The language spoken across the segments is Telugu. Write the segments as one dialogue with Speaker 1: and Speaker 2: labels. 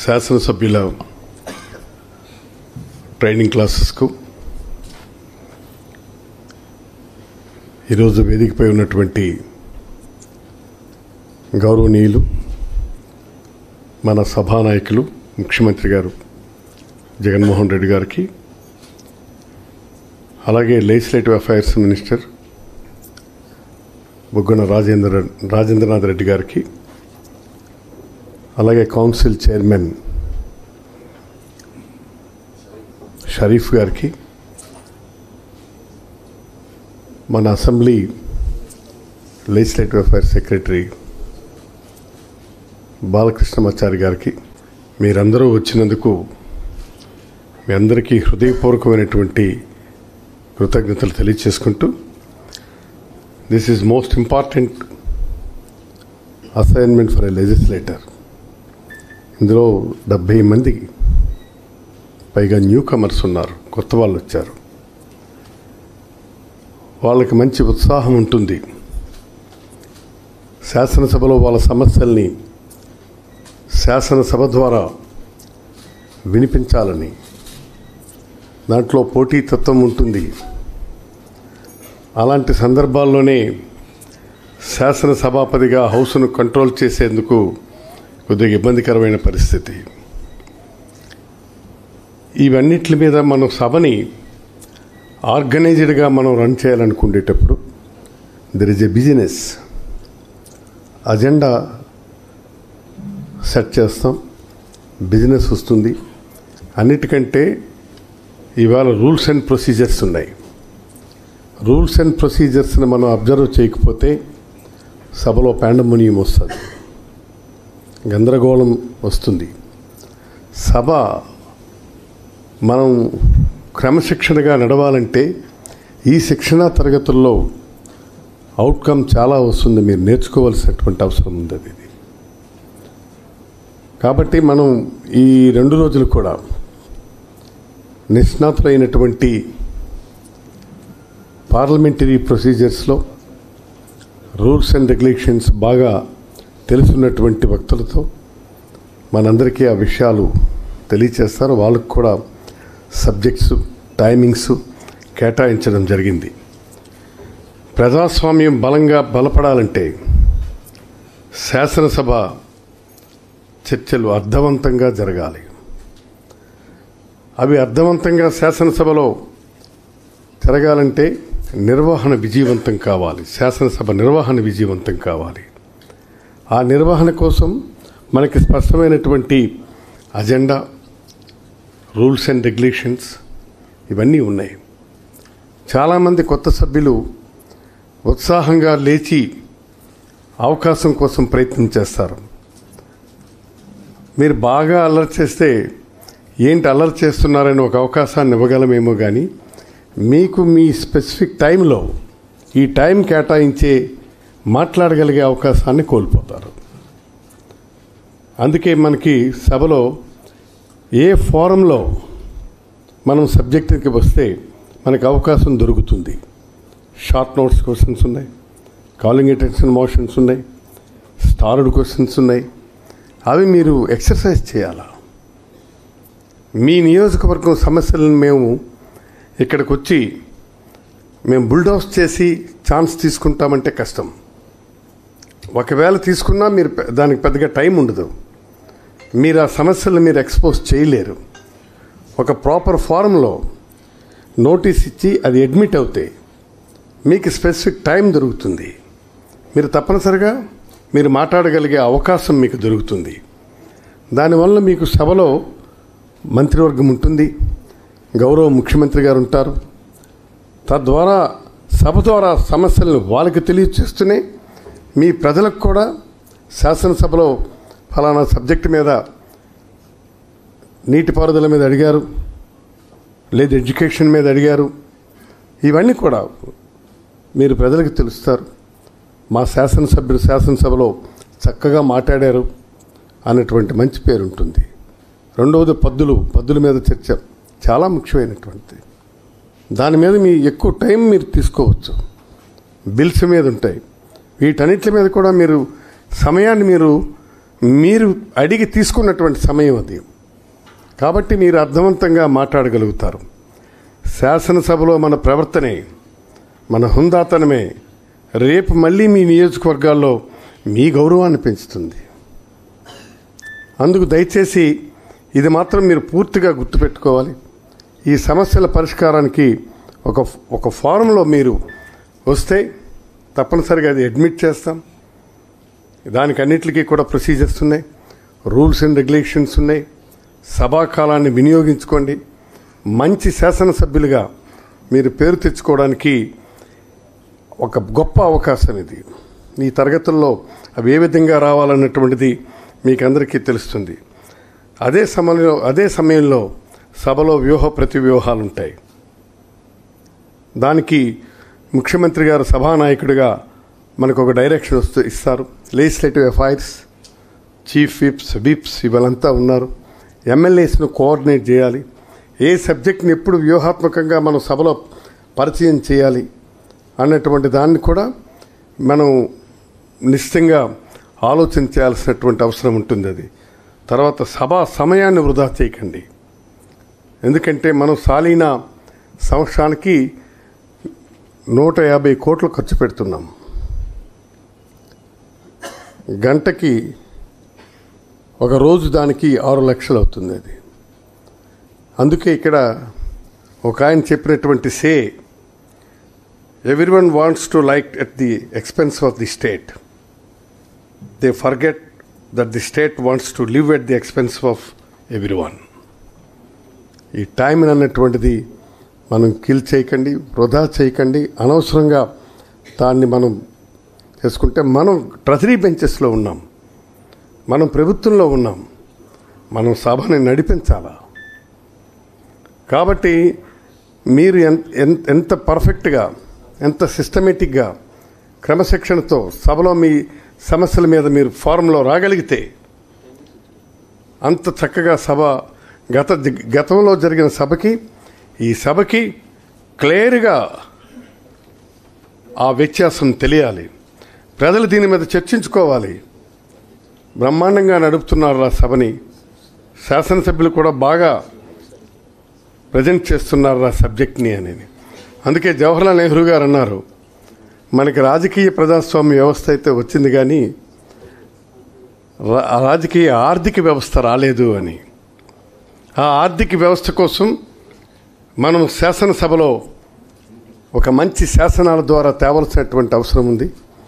Speaker 1: శాసనసభ్యుల ట్రైనింగ్ క్లాసెస్కు ఈరోజు వేదికపై ఉన్నటువంటి గౌరవనీయులు మన సభానాయకులు ముఖ్యమంత్రి గారు జగన్మోహన్ రెడ్డి గారికి అలాగే legislative affairs minister Buggana Rajendra Rajendranath Reddy గారికి అలాగే కౌన్సిల్ చైర్మన్ షరీఫ్ గారికి మన assembly legislative affairs secretary Balakrishnamachari గారికి మీరందరూ వచ్చినందుకు మీ అందరికీ హృదయపూర్వకమైనటువంటి కృతజ్ఞతలు తెలియచేసుకుంటూ this is most important assignment for a legislator ఇందులో డెబ్భై మంది పైగా న్యూ కమర్స్ ఉన్నారు కొత్త వాళ్ళు వచ్చారు వాళ్ళకి మంచి ఉత్సాహం ఉంటుంది శాసనసభలో వాళ్ళ సమస్యల్ని శాసనసభ ద్వారా వినిపించాలని దాంట్లో పోటీతత్వం ఉంటుంది అలాంటి సందర్భాల్లోనే శాసనసభాపతిగా హౌస్ను కంట్రోల్ చేసేందుకు కొద్దిగా ఇబ్బందికరమైన పరిస్థితి ఇవన్నిటి మీద మనం సభని ఆర్గనైజ్డ్గా మనం రన్ చేయాలనుకునేటప్పుడు there is a business agenda set చేస్తాం బిజినెస్ వస్తుంది అన్నిటికంటే ఇవాళ రూల్స్ అండ్ ప్రొసీజర్స్ ఉన్నాయి రూల్స్ అండ్ ప్రొసీజర్స్ని మనం అబ్జర్వ్ చేయకపోతే సభలో పాండమునియం వస్తుంది గందరగోళం వస్తుంది సభ మనం క్రమశిక్షణగా నడవాలంటే ఈ శిక్షణా తరగతుల్లో అవుట్కమ్ చాలా వస్తుంది మీరు నేర్చుకోవాల్సినటువంటి అవసరం ఉంది అది కాబట్టి మనం ఈ రెండు రోజులు కూడా నిష్ణాతులైనటువంటి పార్లమెంటరీ ప్రొసీజర్స్లో రూల్స్ అండ్ రెగ్యులేషన్స్ బాగా తెలుసున్నటువంటి వ్యక్తులతో మనందరికీ ఆ విషయాలు తెలియచేస్తారు వాళ్ళకు కూడా సబ్జెక్ట్స్ టైమింగ్స్ కేటాయించడం జరిగింది ప్రజాస్వామ్యం బలంగా బలపడాలంటే శాసనసభ చర్చలు అర్థవంతంగా జరగాలి అవి అర్థవంతంగా శాసనసభలో జరగాలంటే నిర్వహణ విజయవంతం కావాలి శాసనసభ నిర్వహణ విజయవంతం కావాలి ఆ నిర్వహణ కోసం మనకి స్పష్టమైనటువంటి అజెండా రూల్స్ అండ్ రెగ్యులేషన్స్ ఇవన్నీ ఉన్నాయి చాలామంది కొత్త సభ్యులు ఉత్సాహంగా లేచి అవకాశం కోసం ప్రయత్నం చేస్తారు మీరు బాగా అల్లరి చేస్తే ఏంటి అల్లరి చేస్తున్నారని ఒక అవకాశాన్ని ఇవ్వగలమేమో కానీ మీకు మీ స్పెసిఫిక్ టైంలో ఈ టైం కేటాయించే మాట్లాడగలిగే అవకాశాన్ని కోల్పోతారు అందుకే మనకి సభలో ఏ ఫోరంలో మనం సబ్జెక్టుకి వస్తే మనకు అవకాశం దొరుకుతుంది షార్ట్ నోట్స్ క్వశ్చన్స్ ఉన్నాయి కాలింగ్ అటెన్షన్ మోషన్స్ ఉన్నాయి స్టార్డ్ క్వశ్చన్స్ ఉన్నాయి అవి మీరు ఎక్సర్సైజ్ చేయాలా మీ నియోజకవర్గం సమస్యలను మేము ఇక్కడికి వచ్చి మేము బుల్డౌస్ చేసి ఛాన్స్ తీసుకుంటామంటే కష్టం ఒకవేళ తీసుకున్నా మీరు పె- దానికి పెద్దగా టైం ఉండదు మీరు ఆ సమస్యలను మీరు ఎక్స్పోజ్ చేయలేరు ఒక ప్రాపర్ ఫారంలో నోటీస్ ఇచ్చి అది అడ్మిట్ అవుతే మీకు స్పెసిఫిక్ టైం దొరుకుతుంది మీరు తప్పనిసరిగా మీరు మాట్లాడగలిగే అవకాశం మీకు దొరుకుతుంది దానివల్ల మీకు సభలో మంత్రివర్గం ఉంటుంది గౌరవ ముఖ్యమంత్రి గారు ఉంటారు తద్వారా సభ ద్వారా సమస్యలను వాళ్ళకి తెలియచేస్తూనే మీ ప్రజలకు కూడా శాసనసభలో ఫలానా సబ్జెక్టు మీద నీటిపారుదల మీద అడిగారు లేదు ఎడ్యుకేషన్ మీద అడిగారు ఇవన్నీ కూడా మీరు ప్రజలకు తెలుస్తారు మా శాసనసభ్యులు శాసనసభలో చక్కగా మాట్లాడారు అన్నటువంటి మంచి పేరు ఉంటుంది రెండవది పద్దులు పద్దుల మీద చర్చ చాలా ముఖ్యమైనటువంటిది దాని మీద మీ ఎక్కువ టైం మీరు తీసుకోవచ్చు బిల్స్ మీద ఉంటాయి వీటన్నిటి మీద కూడా మీరు సమయాన్ని మీరు మీరు అడిగి తీసుకున్నటువంటి సమయం అది కాబట్టి మీరు అర్థవంతంగా మాట్లాడగలుగుతారు శాసనసభలో మన ప్రవర్తనే మన హుందాతనమే రేపు మళ్ళీ మీ నియోజకవర్గాల్లో మీ గౌరవాన్ని పెంచుతుంది అందుకు దయచేసి ఇది మాత్రం మీరు పూర్తిగా గుర్తుపెట్టుకోవాలి ఈ సమస్యల పరిష్కారానికి ఒక ఒక ఫారంలో మీరు వస్తే తప్పనిసరిగా అది అడ్మిట్ చేస్తాం దానికి అన్నిటికీ కూడా ప్రొసీజర్స్ ఉన్నాయి రూల్స్ అండ్ రెగ్యులేషన్స్ ఉన్నాయి సభాకాలాన్ని వినియోగించుకోండి మంచి శాసనసభ్యులుగా మీరు పేరు తెచ్చుకోవడానికి ఒక గొప్ప అవకాశం ఇది ఈ తరగతుల్లో అవి ఏ విధంగా రావాలన్నటువంటిది మీకు అందరికీ తెలుస్తుంది అదే సమయంలో అదే సమయంలో సభలో వ్యూహ ప్రతి వ్యూహాలు ఉంటాయి దానికి ముఖ్యమంత్రి గారు సభానాయకుడిగా మనకు ఒక డైరెక్షన్ వస్తూ ఇస్తారు legislative affairs chief whips whips ఇవాళంతా ఉన్నారు ఎమ్మెల్యేస్ను కోఆర్డినేట్ చేయాలి ఏ సబ్జెక్ట్ని ఎప్పుడు వ్యూహాత్మకంగా మనం సభలో పరిచయం చేయాలి అన్నటువంటి దాన్ని కూడా మనం నిశ్చితంగా ఆలోచన చేయాల్సినటువంటి అవసరం ఉంటుంది అది తర్వాత సభా సమయాన్ని వృధా చేయకండి ఎందుకంటే మనం సాలీన సంవత్సరానికి నూట యాభై కోట్లు ఖర్చు పెడుతున్నాం గంటకి ఒక రోజు దానికి ఆరు లక్షలు అవుతుంది అది అందుకే ఇక్కడ ఒక ఆయన చెప్పినటువంటి say everyone wants to like at the expense of the state they forget that the state wants to live at the expense of everyone ఈ టైం అన్నటువంటిది మనం కిల్ చేయకండి వృధా చేయకండి అనవసరంగా దాన్ని మనం చేసుకుంటే మనం ట్రెజరీ బెంచెస్లో ఉన్నాం మనం ప్రభుత్వంలో ఉన్నాం మనం సభని నడిపించాలా కాబట్టి మీరు ఎంత ఎంత పర్ఫెక్ట్గా ఎంత సిస్టమేటిక్గా క్రమశిక్షణతో సభలో మీ సమస్యల మీద మీరు ఫారంలో రాగలిగితే అంత చక్కగా సభ గత గతంలో జరిగిన సభకి ఈ సభకి క్లియర్గా ఆ వ్యత్యాసం తెలియాలి ప్రజలు దీని మీద చర్చించుకోవాలి బ్రహ్మాండంగా నడుపుతున్నారు ఆ సభని శాసనసభ్యులు కూడా బాగా ప్రజెంట్ చేస్తున్నారు ఆ సబ్జెక్ట్ని అని అందుకే జవహర్లాల్ నెహ్రూ గారు అన్నారు మనకి రాజకీయ ప్రజాస్వామ్య వ్యవస్థ అయితే వచ్చింది కానీ రా- రాజకీయ ఆర్థిక వ్యవస్థ రాలేదు అని ఆ ఆర్థిక వ్యవస్థ కోసం మనం శాసనసభలో ఒక మంచి శాసనాల ద్వారా తేవలసినటువంటి అవసరం ఉంది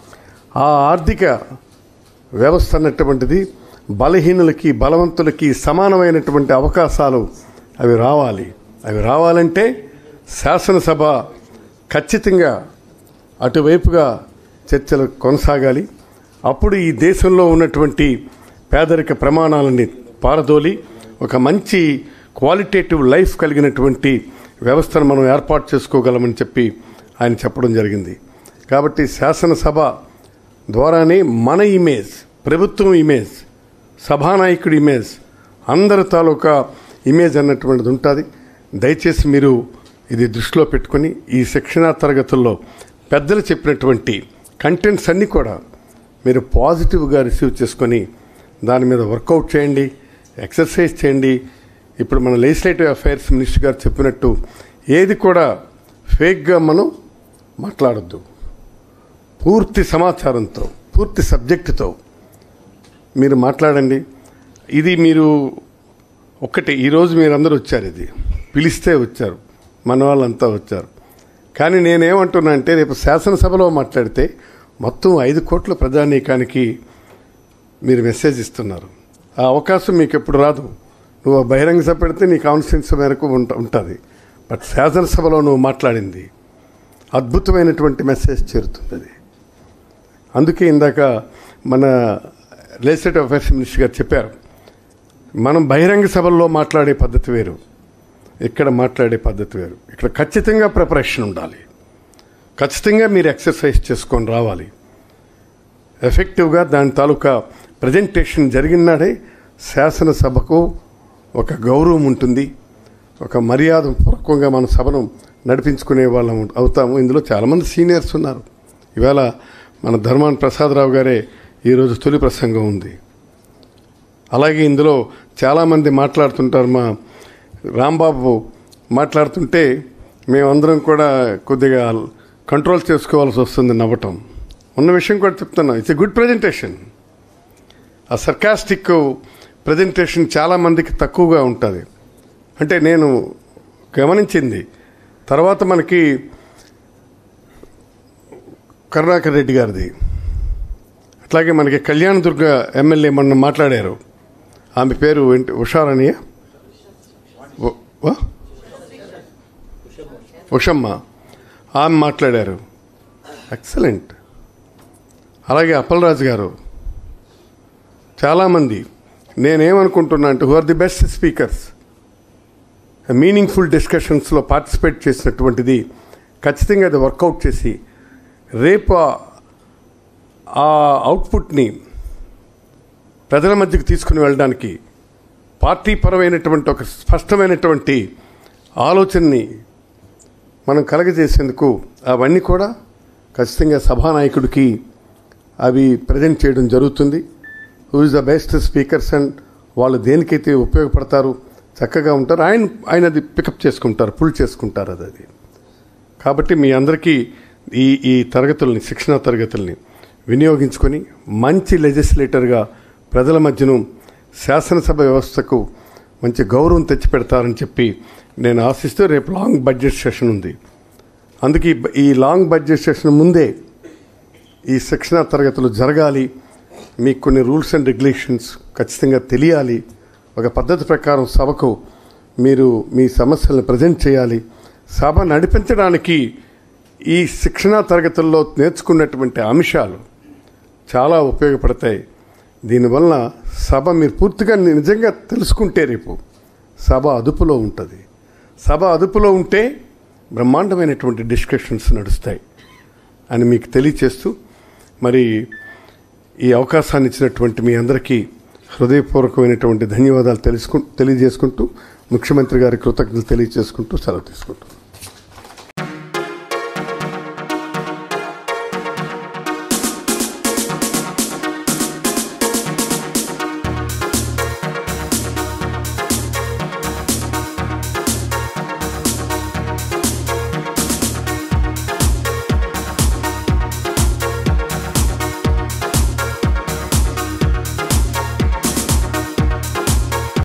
Speaker 1: ఆ ఆర్థిక వ్యవస్థ అన్నటువంటిది బలహీనులకి బలవంతులకి సమానమైనటువంటి అవకాశాలు అవి రావాలి అవి రావాలంటే శాసనసభ ఖచ్చితంగా అటువైపుగా చర్చలు కొనసాగాలి అప్పుడు ఈ దేశంలో ఉన్నటువంటి పేదరిక ప్రమాణాలని పారదోలి ఒక మంచి క్వాలిటేటివ్ లైఫ్ కలిగినటువంటి వ్యవస్థను మనం ఏర్పాటు చేసుకోగలమని చెప్పి ఆయన చెప్పడం జరిగింది కాబట్టి శాసనసభ ద్వారానే మన ఇమేజ్ ప్రభుత్వం ఇమేజ్ సభానాయకుడి ఇమేజ్ అందరి తాలూకా ఇమేజ్ అన్నటువంటిది ఉంటుంది దయచేసి మీరు ఇది దృష్టిలో పెట్టుకొని ఈ శిక్షణా తరగతుల్లో పెద్దలు చెప్పినటువంటి కంటెంట్స్ అన్నీ కూడా మీరు పాజిటివ్గా రిసీవ్ చేసుకొని దాని మీద వర్కౌట్ చేయండి ఎక్సర్సైజ్ చేయండి ఇప్పుడు మన లెజిస్లేటివ్ అఫైర్స్ మినిస్టర్ గారు చెప్పినట్టు ఏది కూడా ఫేక్గా మనం మాట్లాడొద్దు పూర్తి సమాచారంతో పూర్తి సబ్జెక్టుతో మీరు మాట్లాడండి ఇది మీరు ఒక్కటి ఈరోజు మీరందరూ వచ్చారు ఇది పిలిస్తే వచ్చారు మన వాళ్ళంతా వచ్చారు కానీ నేనేమంటున్నా అంటే రేపు శాసనసభలో మాట్లాడితే మొత్తం ఐదు కోట్ల ప్రజానీకానికి మీరు మెసేజ్ ఇస్తున్నారు ఆ అవకాశం మీకు ఎప్పుడు రాదు నువ్వు ఆ బహిరంగ సభ పెడితే నీ కాన్ఫిడెన్స్ మేరకు ఉంట ఉంటుంది బట్ శాసనసభలో నువ్వు మాట్లాడింది అద్భుతమైనటువంటి మెసేజ్ చేరుతుంది అది అందుకే ఇందాక మన లెజిస్లేటివ్ అఫైర్స్ మినిస్టర్ గారు చెప్పారు మనం బహిరంగ సభల్లో మాట్లాడే పద్ధతి వేరు ఇక్కడ మాట్లాడే పద్ధతి వేరు ఇక్కడ ఖచ్చితంగా ప్రిపరేషన్ ఉండాలి ఖచ్చితంగా మీరు ఎక్సర్సైజ్ చేసుకొని రావాలి ఎఫెక్టివ్గా దాని తాలూకా ప్రజెంటేషన్ జరిగినాడే శాసనసభకు ఒక గౌరవం ఉంటుంది ఒక మర్యాద పూర్వకంగా మన సభను నడిపించుకునే వాళ్ళం అవుతాము ఇందులో చాలామంది సీనియర్స్ ఉన్నారు ఇవాళ మన ధర్మాన్ ప్రసాదరావు గారే ఈరోజు తొలి ప్రసంగం ఉంది అలాగే ఇందులో చాలామంది మాట్లాడుతుంటారు మా రాంబాబు మాట్లాడుతుంటే మేమందరం కూడా కొద్దిగా కంట్రోల్ చేసుకోవాల్సి వస్తుంది నవ్వటం ఉన్న విషయం కూడా చెప్తున్నా it's a good presentation uh sarcastic presentation చాలామందికి తక్కువగా ఉంటుంది అంటే నేను గమనించింది తర్వాత మనకి కరుణాకర్ రెడ్డి గారిది అట్లాగే మనకి కళ్యాణ దుర్గ ఎమ్మెల్యే మొన్న మాట్లాడారు ఆమె పేరు ఏంటి ఉషారనియ ఉ- వా? ఉషమ్మ ఆమె మాట్లాడారు ఎక్సలెంట్ అలాగే అప్పలరాజు గారు చాలామంది నేనేమనుకుంటున్నా అంటే who are the best speakers meaningful డిస్కషన్స్లో పార్టిసిపేట్ చేసినటువంటిది ఖచ్చితంగా అది వర్కౌట్ చేసి రేపు ఆ- ఆ అవుట్పుట్ని ప్రజల మధ్యకు తీసుకుని వెళ్ళడానికి పార్టీ పరమైనటువంటి ఒక స్పష్టమైనటువంటి ఆలోచనని మనం కలగజేసేందుకు అవన్నీ కూడా ఖచ్చితంగా సభానాయకుడికి అవి ప్రజెంట్ చేయడం జరుగుతుంది who is the best speakers and వాళ్ళు దేనికైతే ఉపయోగపడతారు చక్కగా ఉంటారు ఆయన ఆయన అది పికప్ చేసుకుంటారు పుల్ చేసుకుంటారు అది అది కాబట్టి మీ అందరికీ ఈ ఈ తరగతుల్ని శిక్షణా తరగతుల్ని వినియోగించుకొని మంచి లెజిస్లేటర్గా ప్రజల మధ్యను శాసనసభ వ్యవస్థకు మంచి గౌరవం తెచ్చిపెడతారని చెప్పి నేను ఆశిస్తూ రేపు లాంగ్ బడ్జెట్ సెషన్ ఉంది అందుకే ఈ బ- ఈ లాంగ్ బడ్జెట్ సెషన్ ముందే ఈ శిక్షణా తరగతులు జరగాలి మీకు కొన్ని రూల్స్ అండ్ రెగ్యులేషన్స్ ఖచ్చితంగా తెలియాలి ఒక పద్ధతి ప్రకారం సభకు మీరు మీ సమస్యలను ప్రజెంట్ చేయాలి సభ నడిపించడానికి ఈ శిక్షణా తరగతుల్లో నేర్చుకున్నటువంటి అంశాలు చాలా ఉపయోగపడతాయి దీనివల్ల సభ మీరు పూర్తిగా నిజంగా తెలుసుకుంటే రేపు సభ అదుపులో ఉంటుంది సభ అదుపులో ఉంటే బ్రహ్మాండమైనటువంటి డిస్కషన్స్ నడుస్తాయి అని మీకు తెలియచేస్తూ మరి ఈ అవకాశాన్ని ఇచ్చినటువంటి మీ అందరికీ హృదయపూర్వకమైనటువంటి ధన్యవాదాలు తెలుసుకు తెలియజేసుకుంటూ ముఖ్యమంత్రి గారి కృతజ్ఞతలు తెలియజేసుకుంటూ సెలవు తీసుకుంటూ